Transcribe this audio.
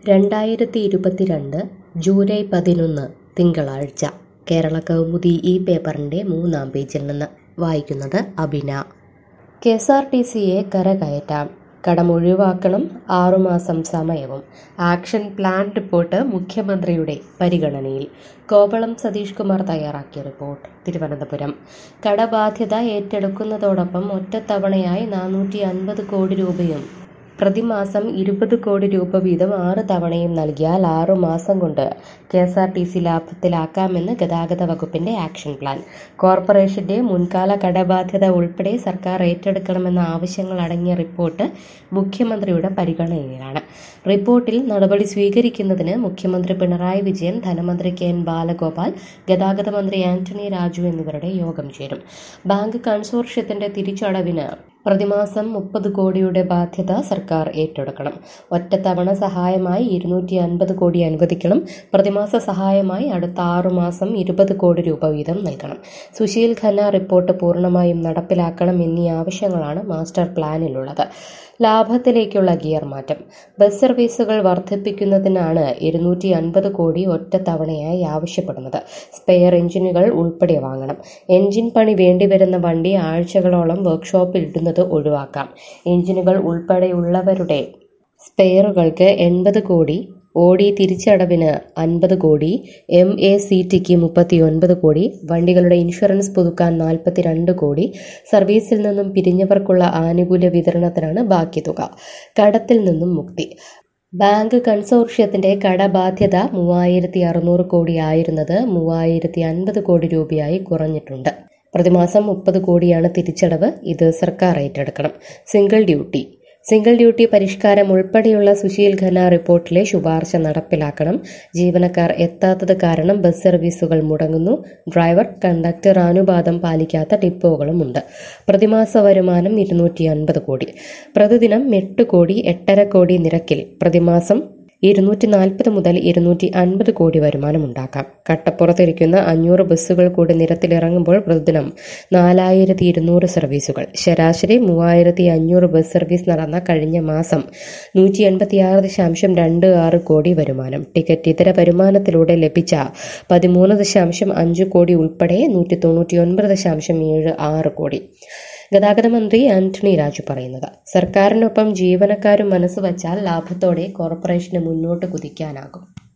രണ്ടായിരത്തി ഇരുപത്തിരണ്ട് ജൂലൈ പതിനൊന്ന് തിങ്കളാഴ്ച കേരള കൗമുദി ഈ പേപ്പറിൻ്റെ മൂന്നാം പേജിൽ നിന്ന് വായിക്കുന്നത് Abina K S R T സിയെ കരകയറ്റാം കടമൊഴിവാക്കണം ആറുമാസം സമയവും ആക്ഷൻ പ്ലാൻ റിപ്പോർട്ട് മുഖ്യമന്ത്രിയുടെ പരിഗണനയിൽ കോവളം സതീഷ് കുമാർ തയ്യാറാക്കിയ റിപ്പോർട്ട് തിരുവനന്തപുരം കടബാധ്യത ഏറ്റെടുക്കുന്നതോടൊപ്പം ഒറ്റത്തവണയായി നാനൂറ്റി അൻപത് കോടി രൂപയും പ്രതിമാസം ഇരുപത് കോടി രൂപ വീതം ആറ് തവണയും നൽകിയാൽ ആറു മാസം കൊണ്ട് K S R T C ലാഭത്തിലാക്കാമെന്ന് ഗതാഗത വകുപ്പിന്റെ ആക്ഷൻ പ്ലാൻ കോർപ്പറേഷന്റെ മുൻകാല കടബാധ്യത ഉൾപ്പെടെ സർക്കാർ ഏറ്റെടുക്കണമെന്ന ആവശ്യങ്ങൾ അടങ്ങിയ റിപ്പോർട്ട് മുഖ്യമന്ത്രിയുടെ പരിഗണനയിലാണ് റിപ്പോർട്ടിൽ നടപടി സ്വീകരിക്കുന്നതിന് മുഖ്യമന്ത്രി പിണറായി വിജയൻ ധനമന്ത്രി കെ എൻ ബാലഗോപാൽ ഗതാഗത മന്ത്രി ആന്റണി രാജു എന്നിവരുടെ യോഗം ചേരും ബാങ്ക് കൺസോർഷ്യത്തിന്റെ തിരിച്ചടവിന് പ്രതിമാസം മുപ്പത് കോടിയുടെ ബാധ്യത സർക്കാർ ഏറ്റെടുക്കണം ഒറ്റത്തവണ സഹായമായി ഇരുന്നൂറ്റി അൻപത് കോടി അനുവദിക്കണം പ്രതിമാസ സഹായമായി അടുത്ത ആറു മാസം ഇരുപത് കോടി രൂപ വീതം നൽകണം സുശീൽ ഖന്ന റിപ്പോർട്ട് പൂർണ്ണമായും നടപ്പിലാക്കണം എന്നീ ആവശ്യങ്ങളാണ് മാസ്റ്റർ പ്ലാനിലുള്ളത് ലാഭത്തിലേക്കുള്ള ഗിയർ മാറ്റം ബസ് സർവീസുകൾ വർദ്ധിപ്പിക്കുന്നതിനാണ് ഇരുന്നൂറ്റി അൻപത് കോടി ഒറ്റ തവണയായി ആവശ്യപ്പെടുന്നത് സ്പെയർ എഞ്ചിനുകൾ ഉൾപ്പെടെ വാങ്ങണം എഞ്ചിൻ പണി വേണ്ടിവരുന്ന വണ്ടി ആഴ്ചകളോളം വർക്ക്ഷോപ്പിൽ ഇടുന്നത് ഒഴിവാക്കാം എഞ്ചിനുകൾ ഉൾപ്പെടെയുള്ളവരുടെ സ്പെയറുകൾക്ക് എൺപത് കോടി ഓടി തിരിച്ചടവിന് അൻപത് കോടി എം എ സി ടിക്ക് മുപ്പത്തിയൊൻപത് കോടി വണ്ടികളുടെ ഇൻഷുറൻസ് പുതുക്കാൻ നാൽപ്പത്തിരണ്ട് കോടി സർവീസിൽ നിന്നും പിരിഞ്ഞവർക്കുള്ള ആനുകൂല്യ വിതരണത്തിനാണ് ബാക്കി തുക കടത്തിൽ നിന്നും മുക്തി ബാങ്ക് കൺസോർഷ്യത്തിന്റെ കടബാധ്യത മൂവായിരത്തി അറുന്നൂറ് കോടി ആയിരുന്നത് മൂവായിരത്തി അൻപത് കോടി രൂപയായി കുറഞ്ഞിട്ടുണ്ട് പ്രതിമാസം മുപ്പത് കോടിയാണ് തിരിച്ചടവ് ഇത് സർക്കാർ ഏറ്റെടുക്കണം സിംഗിൾ ഡ്യൂട്ടി സിംഗിൾ ഡ്യൂട്ടി പരിഷ്കാരം ഉൾപ്പെടെയുള്ള സുശീൽ ഖന്ന റിപ്പോർട്ടിലെ ശുപാർശ നടപ്പിലാക്കണം ജീവനക്കാർ എത്താത്തത് കാരണം ബസ് സർവീസുകൾ മുടങ്ങുന്നു ഡ്രൈവർ കണ്ടക്ടർ അനുപാതം പാലിക്കാത്ത ഡിപ്പോകളുമുണ്ട് പ്രതിമാസ വരുമാനം ഇരുന്നൂറ്റി അൻപത് കോടി പ്രതിദിനം എട്ട് കോടി എട്ടര കോടി നിരക്കിൽ പ്രതിമാസം ഇരുന്നൂറ്റി നാൽപ്പത് മുതൽ ഇരുന്നൂറ്റി അൻപത് കോടി വരുമാനം ഉണ്ടാക്കാം കട്ടപ്പുറത്തിരിക്കുന്ന അഞ്ഞൂറ് ബസ്സുകൾ കൂടി നിരത്തിലിറങ്ങുമ്പോൾ പ്രതിദിനം നാലായിരത്തി ഇരുന്നൂറ് സർവീസുകൾ ശരാശരി മൂവായിരത്തി അഞ്ഞൂറ് ബസ് സർവീസ് നടന്ന കഴിഞ്ഞ മാസം നൂറ്റി എൺപത്തിയാറ് ദശാംശം രണ്ട് ആറ് കോടി വരുമാനം ടിക്കറ്റ് ഇതര വരുമാനത്തിലൂടെ ലഭിച്ച പതിമൂന്ന് ദശാംശം അഞ്ച് കോടി ഉൾപ്പെടെ നൂറ്റി തൊണ്ണൂറ്റി ഒൻപത് ദശാംശം ഏഴ് ആറ് കോടി ഗതാഗത മന്ത്രി ആന്റണി രാജു പറയുന്നത് സർക്കാരിനൊപ്പം ജീവനക്കാരും മനസ്സ് വച്ചാൽ ലാഭത്തോടെ കോർപ്പറേഷന് മുന്നോട്ട് കുതിക്കാനാകും